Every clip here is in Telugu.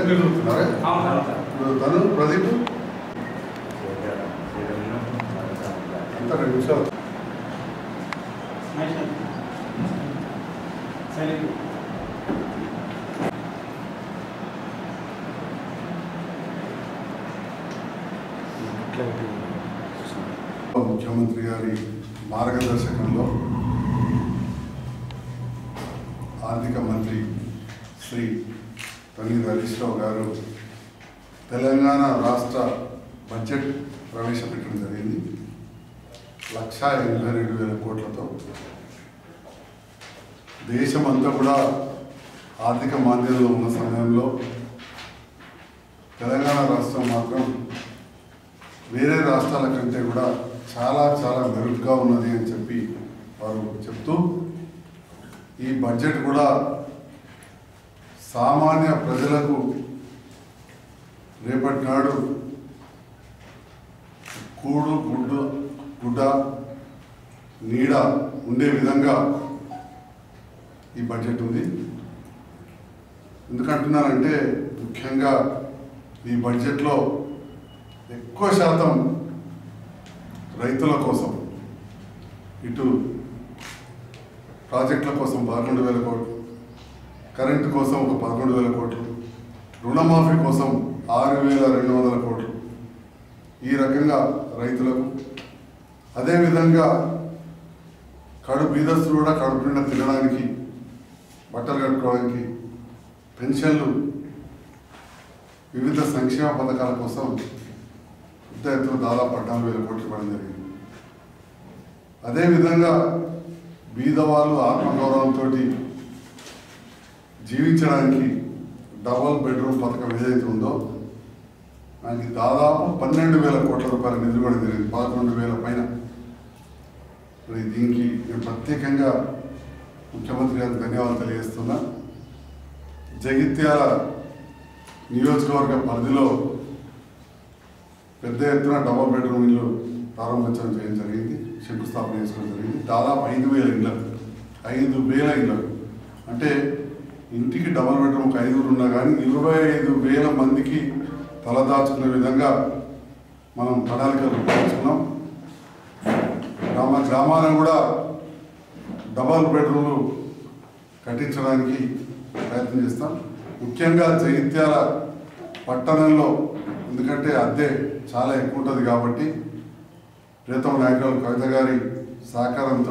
మీరు చూస్తున్నారా అవును సార్ ఇప్పుడు తను ప్రదీప్ అంతా రెండు నిమిషాలు ముఖ్యమంత్రి గారి మార్గదర్శకంలో ఆర్థిక మంత్రి శ్రీ తన్నీర్ హరీష్ రావు గారు తెలంగాణ రాష్ట్ర బడ్జెట్ ప్రవేశపెట్టడం జరిగింది లక్షా ఎనభై రెండు వేల కోట్లతో దేశమంతా కూడా ఆర్థిక మాంద్యంలో ఉన్న సమయంలో తెలంగాణ రాష్ట్రం మాత్రం వేరే రాష్ట్రాల కంటే కూడా చాలా చాలా మెరుగ్గా ఉన్నది అని చెప్పి వారు చెప్తూ ఈ బడ్జెట్ కూడా సామాన్య ప్రజలకు రేపటి నాడు కూడు గుడ్డు గుడ్డ నీడ ఉండే విధంగా ఈ బడ్జెట్ ఉంది ఎందుకంటున్నానంటే ముఖ్యంగా ఈ బడ్జెట్లో ఎక్కువ శాతం రైతుల కోసం ఇటు ప్రాజెక్టుల కోసం పదకొండు వేల కోట్లు కరెంటు కోసం ఒక పదకొండు వేల కోట్లు రుణమాఫీ కోసం ఆరు వేల రెండు వందల కోట్లు ఈ రకంగా రైతులకు అదేవిధంగా కడుపు బీదస్తులు కూడా కడుపు నిండా తినడానికి బట్టలు కట్టుకోవడానికి పెన్షన్లు వివిధ సంక్షేమ పథకాల కోసం పెద్ద ఎత్తున దాదాపు పద్నాలుగు వేల కోట్లు ఇవ్వడం జరిగింది అదేవిధంగా బీదవాళ్ళు ఆత్మగౌరవంతో జీవించడానికి డబల్ బెడ్రూమ్ పథకం ఏదైతే ఉందో దానికి దాదాపు పన్నెండు వేల కోట్ల రూపాయల నిధులు కూడా జరిగింది పదకొండు వేల పైన మరి దీనికి నేను ప్రత్యేకంగా ముఖ్యమంత్రి గారికి ధన్యవాదాలు తెలియజేస్తున్నా జగిత్యాల నియోజకవర్గ పరిధిలో పెద్ద ఎత్తున డబల్ బెడ్రూమ్ ఇల్లు ప్రారంభించడం చేయడం జరిగింది శంకుస్థాపన చేసుకోవడం జరిగింది దాదాపు ఐదు వేల ఇళ్ళకు ఐదు వేల ఇళ్ళకు అంటే ఇంటికి డబల్ బెడ్రూమ్ ఒక ఐదుగురు ఉన్నా కానీ ఇరవై ఐదు వేల మందికి తలదాచుకునే విధంగా మనం ప్రణాళికలు రూపొందించుకున్నాం గ్రామ గ్రామాలను కూడా డబల్ బెడ్రూమ్లు కట్టించడానికి ప్రయత్నం చేస్తాం ముఖ్యంగా జగిత్యాల పట్టణంలో ఎందుకంటే అద్దె చాలా ఎక్కువ ఉంటుంది కాబట్టి ప్రీతం నాయకులు కవిత గారి సహకారంతో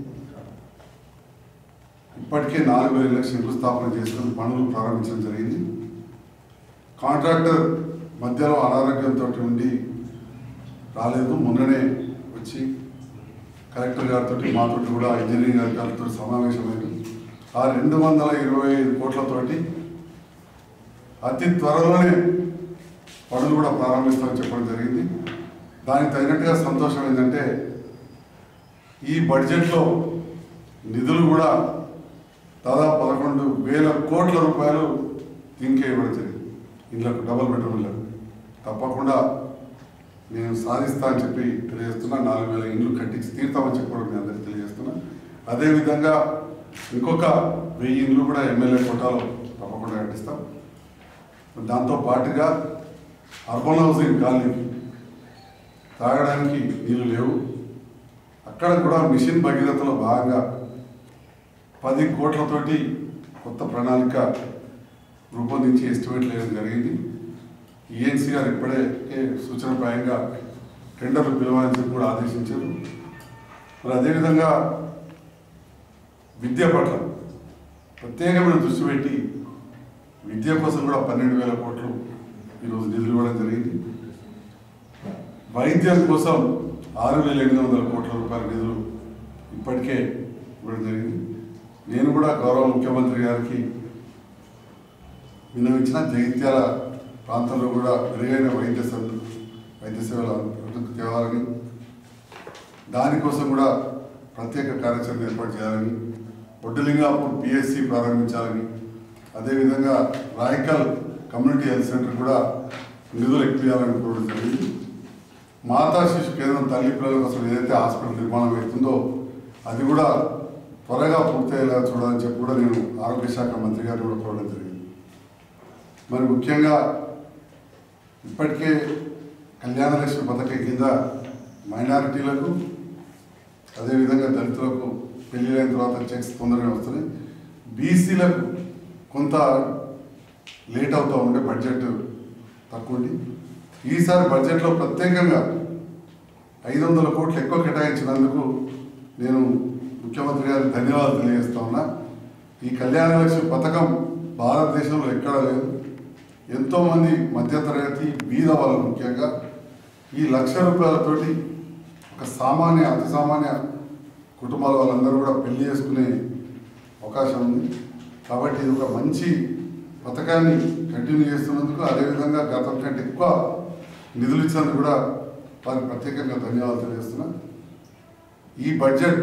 ఇప్పటికే నాలుగు వేల లక్షల శంకుస్థాపన చేసుకుని పనులు ప్రారంభించడం జరిగింది కాంట్రాక్టర్ మధ్యలో అనారోగ్యంతో ఉండి రాలేదు మొన్ననే వచ్చి కలెక్టర్ గారితో మాతో కూడా ఇంజనీరింగ్ అధికారులతో సమావేశమైంది ఆ రెండు వందల ఇరవై ఐదు కోట్లతోటి అతి త్వరలోనే పనులు కూడా ప్రారంభిస్తామని చెప్పడం జరిగింది దానికి తగినట్టుగా సంతోషం ఏంటంటే ఈ బడ్జెట్లో నిధులు కూడా దాదాపు పదకొండు వేల కోట్ల రూపాయలు దీనికే ఇవ్వడం జరిగింది ఇళ్ళకు డబల్ బెడ్రూమ్ ఇళ్ళకు తప్పకుండా నేను సాధిస్తా అని చెప్పి తెలియజేస్తున్నా నాలుగు వేల ఇండ్లు కట్టించి తీరుతామని చెప్పి కూడా మీ అందరికీ తెలియజేస్తున్నా అదేవిధంగా ఇంకొక వెయ్యి ఇండ్లు కూడా ఎమ్మెల్యే కోటాలో తప్పకుండా కట్టిస్తాం దాంతో పాటుగా అర్బన్ హౌసింగ్ కాలనీకి తాగడానికి నీళ్లు లేవు అక్కడ కూడా మిషన్ భగీరథలో భాగంగా పది కోట్లతోటి కొత్త ప్రణాళిక రూపొందించి ఎస్టిమేట్ వేయడం జరిగింది ఈఎన్సీ గారు ఇప్పుడే ఏ సూచనప్రాయంగా టెండర్లు పిలవాలని చెప్పి కూడా ఆదేశించారు మరి అదేవిధంగా విద్య పట్ల ప్రత్యేకమైన దృష్టి పెట్టి విద్య కోసం కూడా పన్నెండు వేల కోట్లు ఈరోజు నిధులు ఇవ్వడం జరిగింది వైద్యం కోసం ఆరు వేల ఎనిమిది వందల కోట్ల రూపాయల నిధులు ఇప్పటికే ఇవ్వడం జరిగింది నేను కూడా గౌరవ ముఖ్యమంత్రి గారికి విన్నవించిన జగిత్యాల ప్రాంతంలో కూడా మెరుగైన వైద్య సేవలు వైద్య సేవలు అభివృద్ధి తేవాలని దానికోసం కూడా ప్రత్యేక కార్యాచరణ ఏర్పాటు చేయాలని ఒడ్డులింగాపూర్ పిఎస్సి ప్రారంభించాలని అదేవిధంగా రాయకల్ కమ్యూనిటీ హెల్త్ సెంటర్ కూడా నిధులు ఎక్కువేయాలని కోరడం జరిగింది మాతా శిశు కేంద్రం తల్లి పిల్లల కోసం ఏదైతే హాస్పిటల్ నిర్మాణం అవుతుందో అది కూడా త్వరగా పూర్తయ్యేలా చూడాలని చెప్పి కూడా నేను ఆరోగ్య శాఖ మంత్రి గారిని కూడా కోరడం జరిగింది మరి ముఖ్యంగా ఇప్పటికే కళ్యాణ లక్ష్మి పథకం కింద మైనారిటీలకు అదేవిధంగా దళితులకు పెళ్ళైన తర్వాత చెక్స్ తొందరగా వస్తున్నాయి బీసీలకు కొంత లేట్ అవుతూ ఉండే బడ్జెట్ తక్కువ ఉంది ఈసారి బడ్జెట్లో ప్రత్యేకంగా ఐదు వందల కోట్లు ఎక్కువ కేటాయించినందుకు నేను ముఖ్యమంత్రి గారికి ధన్యవాదాలు తెలియజేస్తా ఉన్నా ఈ కళ్యాణ లక్ష్మి పథకం భారతదేశంలో ఎక్కడా లేదు ఎంతోమంది మధ్యతరగతి బీద వాళ్ళు ముఖ్యంగా ఈ లక్ష రూపాయలతోటి ఒక సామాన్య అతి సామాన్య కుటుంబాల వాళ్ళందరూ కూడా పెళ్లి చేసుకునే అవకాశం ఉంది కాబట్టి ఇది ఒక మంచి పథకాన్ని కంటిన్యూ చేస్తున్నందుకు అదేవిధంగా గతం కంటే ఎక్కువ నిధులు ఇచ్చినందుకు కూడా వారికి ప్రత్యేకంగా ధన్యవాదాలు తెలియజేస్తున్నా ఈ బడ్జెట్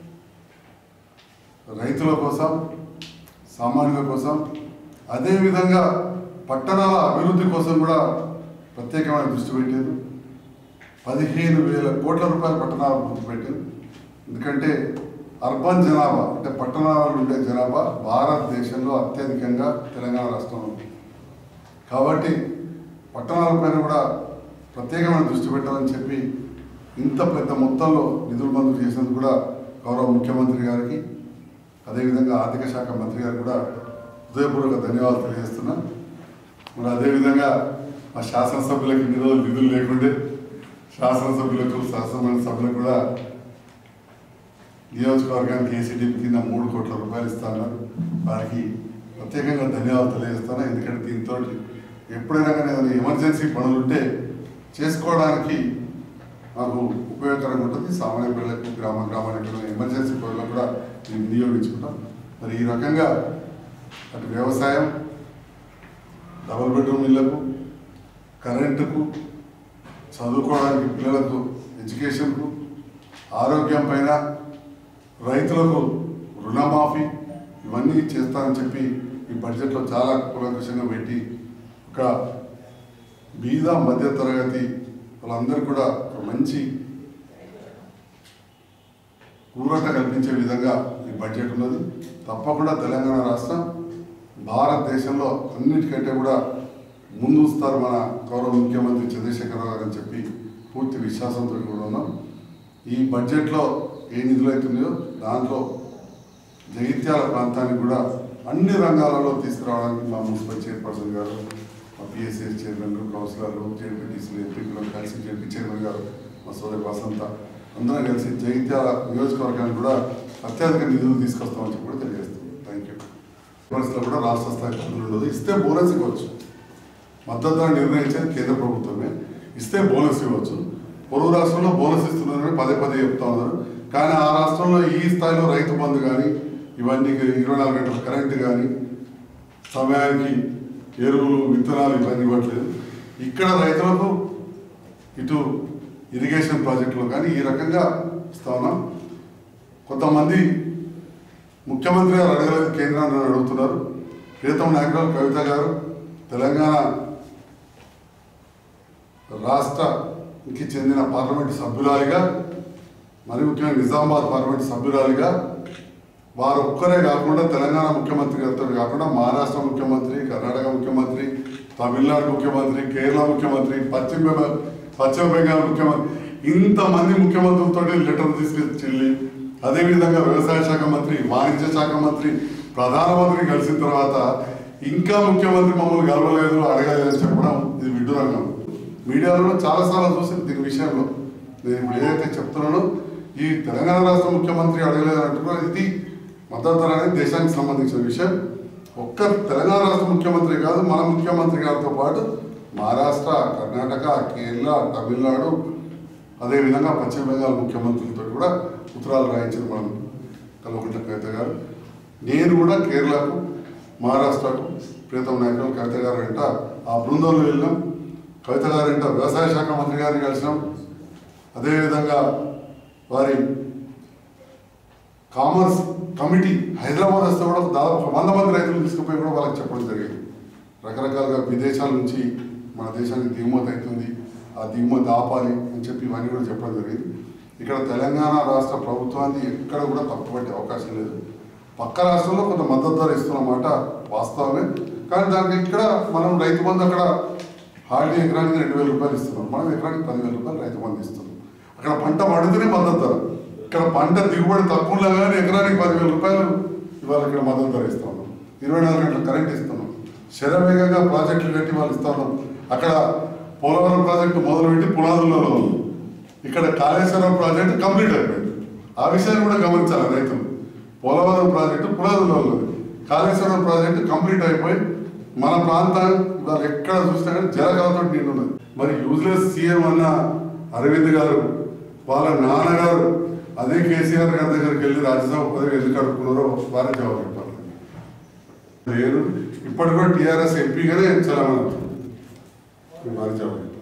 రైతుల కోసం సామాన్యుల కోసం అదేవిధంగా పట్టణాల అభివృద్ధి కోసం కూడా ప్రత్యేకమైన దృష్టి పెట్టింది పదిహేను వేల కోట్ల రూపాయల పట్టణాల అభివృద్ధి పెట్టింది ఎందుకంటే అర్బన్ జనాభా అంటే పట్టణాలలో ఉండే జనాభా భారతదేశంలో అత్యధికంగా తెలంగాణ రాష్ట్రంలో ఉంది కాబట్టి పట్టణాలపైన కూడా ప్రత్యేకమైన దృష్టి పెట్టాలని చెప్పి ఇంత పెద్ద మొత్తంలో నిధులు మంజూరు చేసినందుకు కూడా గౌరవ ముఖ్యమంత్రి గారికి అదేవిధంగా ఆర్థిక శాఖ మంత్రి గారికి కూడా హృదయపూర్వక ధన్యవాదాలు తెలియజేస్తున్నా మరి అదేవిధంగా మా శాసనసభ్యులకు ఇన్ని రోజులు నిధులు లేకుండే శాసనసభ్యులకు శాసనమండలి సభ్యులకు కూడా నియోజకవర్గానికి ఏసీడీపీ కింద మూడు కోట్ల రూపాయలు ఇస్తున్నారు వారికి ప్రత్యేకంగా ధన్యవాదాలు తెలియజేస్తాను ఎందుకంటే దీంతో ఎప్పుడైనా కానీ ఏదైనా ఎమర్జెన్సీ పనులు ఉంటే చేసుకోవడానికి మాకు ఉపయోగకరంగా ఉంటుంది సామాన్య పిల్లలకు గ్రామ గ్రామానికి వెళ్ళిన ఎమర్జెన్సీ పనులకు కూడా మేము వినియోగించుకుంటాం మరి ఈ రకంగా అటు వ్యవసాయం డబుల్ బెడ్రూమ్ ఇళ్లకు కరెంటుకు చదువుకోవడానికి పిల్లలకు ఎడ్యుకేషన్కు ఆరోగ్యం పైన రైతులకు రుణమాఫీ ఇవన్నీ చేస్తానని చెప్పి ఈ బడ్జెట్లో చాలా కూలంకషంగా పెట్టి ఒక బీద మధ్య తరగతి వాళ్ళందరూ కూడా ఒక మంచి ఊరట కల్పించే విధంగా ఈ బడ్జెట్ ఉన్నది తప్పకుండా తెలంగాణ రాష్ట్రం భారతదేశంలో అన్నిటికంటే కూడా ముందు వస్తారు మన గౌరవ ముఖ్యమంత్రి చంద్రశేఖరరావు గారు అని చెప్పి పూర్తి విశ్వాసంతో కూడా ఉన్నాం ఈ బడ్జెట్లో ఏ నిధులు అవుతున్నాయో దాంట్లో జగిత్యాల ప్రాంతానికి కూడా అన్ని రంగాలలో తీసుకురావడానికి మా మున్సిపల్ చైర్పర్సన్ గారు మా పిఎస్ఎస్ చైర్మన్ కౌన్సిలర్లు జేపీటీసీలు ఎంపీలు కలిసి జేపీ చైర్మన్ గారు మా సోదరి వసంత అందరం కలిసి జగిత్యాల నియోజకవర్గానికి కూడా అత్యధిక నిధులు తీసుకొస్తామని చెప్పి కూడా తెలియజేస్తాం థ్యాంక్ యూ బోనస్లో కూడా రాష్ట్ర స్థాయి పనులు ఉండదు ఇస్తే బోనస్ ఇవ్వచ్చు మద్దతు ధర నిర్ణయించేది కేంద్ర ప్రభుత్వమే ఇస్తే బోనస్ ఇవ్వచ్చు పొరుగు రాష్ట్రంలో బోనస్ ఇస్తున్నారని పదే పదే చెప్తా ఉన్నారు కానీ ఆ రాష్ట్రంలో ఈ స్థాయిలో రైతు బంధు కానీ ఇవన్నీ ఇరవై నాలుగు గంటల కరెంటు కానీ సమయానికి ఎరువులు విత్తనాలు ఇవన్నీ ఇవ్వట్లేదు ఇక్కడ రైతులకు ఇటు ఇరిగేషన్ ప్రాజెక్టులో కానీ ఈ రకంగా ఇస్తా ఉన్నాం కొంతమంది ముఖ్యమంత్రి గారు అడగలేదు కేంద్రాన్ని అడుగుతున్నారు ప్రీతం నాయకురాలు కవిత గారు తెలంగాణ రాష్ట్రానికి చెందిన పార్లమెంటు సభ్యురాలిగా మరి ముఖ్యంగా నిజామాబాద్ పార్లమెంటు సభ్యురాలిగా వారు ఒక్కరే కాకుండా తెలంగాణ ముఖ్యమంత్రి గారితో కాకుండా మహారాష్ట్ర ముఖ్యమంత్రి కర్ణాటక ముఖ్యమంత్రి తమిళనాడు ముఖ్యమంత్రి కేరళ ముఖ్యమంత్రి పశ్చిమ బెంగాల్ పశ్చిమ బెంగాల్ ముఖ్యమంత్రి ఇంతమంది ముఖ్యమంత్రులతో లెటర్ తీసుకెళ్ళి అదేవిధంగా వ్యవసాయ శాఖ మంత్రి వాణిజ్య శాఖ మంత్రి ప్రధానమంత్రి కలిసిన తర్వాత ఇంకా ముఖ్యమంత్రి మమ్మల్ని గెలవలేదు అడగలేదని చెప్పడం ఇది విడ్డూరంగం మీడియాలో చాలాసార్లు చూసింది దీని విషయంలో నేను ఇప్పుడు ఏదైతే చెప్తున్నానో ఈ తెలంగాణ రాష్ట్ర ముఖ్యమంత్రి అడగలేదు అంటున్నారు ఇది మద్దతు ధర అనేది దేశానికి సంబంధించిన విషయం ఒక్క తెలంగాణ రాష్ట్ర ముఖ్యమంత్రి కాదు మన ముఖ్యమంత్రి గారితో పాటు మహారాష్ట్ర కర్ణాటక కేరళ తమిళనాడు అదేవిధంగా పశ్చిమ బెంగాల్ ముఖ్యమంత్రులతో కూడా ఉత్తరాలు రాయించారు మనం కల్వకుంట్ల కవిత గారు నేను కూడా కేరళకు మహారాష్ట్రకు ప్రీతం నాయకులు కవిత గారు వెంట ఆ బృందంలో వెళ్ళాం కవిత గారు వెంట వ్యవసాయ శాఖ మంత్రి గారిని కలిసినాం అదేవిధంగా వారి కామర్స్ కమిటీ హైదరాబాద్ వస్తే కూడా దాదాపు ఒక వంద మంది రైతులు తీసుకుపోయి కూడా వాళ్ళకి చెప్పడం జరిగింది రకరకాలుగా విదేశాల నుంచి మన దేశానికి దిగుమతి అవుతుంది ఆ దిగుమతి ఆపాలి అని చెప్పి ఇవన్నీ కూడా చెప్పడం జరిగింది ఇక్కడ తెలంగాణ రాష్ట్ర ప్రభుత్వాన్ని ఎక్కడ కూడా తప్పుపట్టే అవకాశం లేదు పక్క రాష్ట్రంలో కొంత మద్దతు ధర ఇస్తున్నమాట వాస్తవమే కానీ దానికి ఇక్కడ మనం రైతు బంధు అక్కడ హార్డీ ఎకరానికి రెండు వేల రూపాయలు ఇస్తున్నాం మనం ఎకరానికి పదివేల రూపాయలు రైతు బంధు ఇస్తున్నాం అక్కడ పంట పండుతూనే మద్దతు ధర ఇక్కడ పంట దిగుబడి తక్కువ ఉన్నా కానీ ఎకరానికి పదివేల రూపాయలు ఇవాళ ఇక్కడ మద్దతు ధర ఇస్తా ఉన్నాం ఇరవై నాలుగు గంటల కరెంట్ ఇస్తున్నాం శరవేగంగా ప్రాజెక్టులు కట్టి వాళ్ళు ఇస్తా ఉన్నాం అక్కడ పోలవరం ప్రాజెక్టు మొదలుపెట్టి పునాదుల్లో ఉంది ఇక్కడ కాళేశ్వరం ప్రాజెక్టు కంప్లీట్ అయిపోయింది ఆ విషయాన్ని కూడా గమనించాలి రైతులు పోలవరం ప్రాజెక్టు పునాదుల్లో ఉన్నది కాళేశ్వరం ప్రాజెక్టు కంప్లీట్ అయిపోయి మన ప్రాంతం ఇవాళ ఎక్కడ చూసినా కానీ జలకలతో నిండున్నది మరి యూజ్లెస్ సీఎం అన్న అరవింద్ గారు వాళ్ళ నాన్నగారు అదే కేసీఆర్ గారి దగ్గరికి వెళ్ళి రాజ్యసభ పదవి ఎందుకు అడుక్కున్నారో వారే జవాబు చెప్పాలి లేదు ఇప్పటి కూడా టీఆర్ఎస్ ఎంపీగానే చలామణి వారి జవాబు